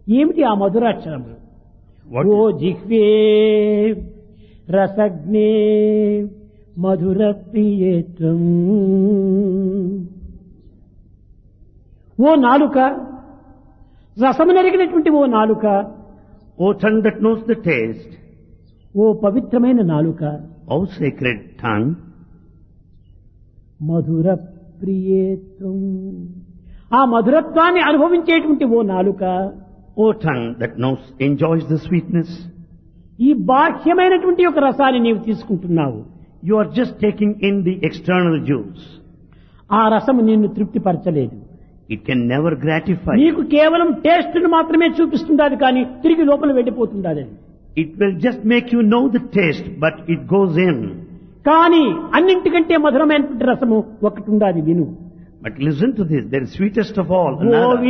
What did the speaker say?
ఏమిటి ఆ మధురాక్షరములు What ఓ జిహ్వే రసజ్ఞే మధుర ప్రియేత్వం ఓ నాలుక రసము నెరిగినటువంటి ఓ నాలుక O tongue that knows the taste, ఓ పవిత్రమైన నాలుక O sacred tongue, మధుర ప్రియేత్వం ఆ మధురత్వాన్ని అనుభవించేటువంటి ఓ నాలుక O tongue that knows, enjoys the sweetness, ఈ బాహ్యమైనటువంటి ఒక రసాన్ని నీవు తీసుకుంటున్నావు you are just taking in the external juice. ఆ రసము నిన్ను తృప్తిపరచలేదు It can never gratify you. నీకు కేవలం టేస్ట్ మాత్రమే చూపిస్తుండాలి కానీ తిరిగి లోపల వెళ్ళిపోతుండాలి అది. It will just make you know the taste, but it goes in. కానీ అన్నింటికంటే మధురమైనటువంటి రసము ఒకటి ఉండాలి విను But listen to this, there is sweetest of all, oh another.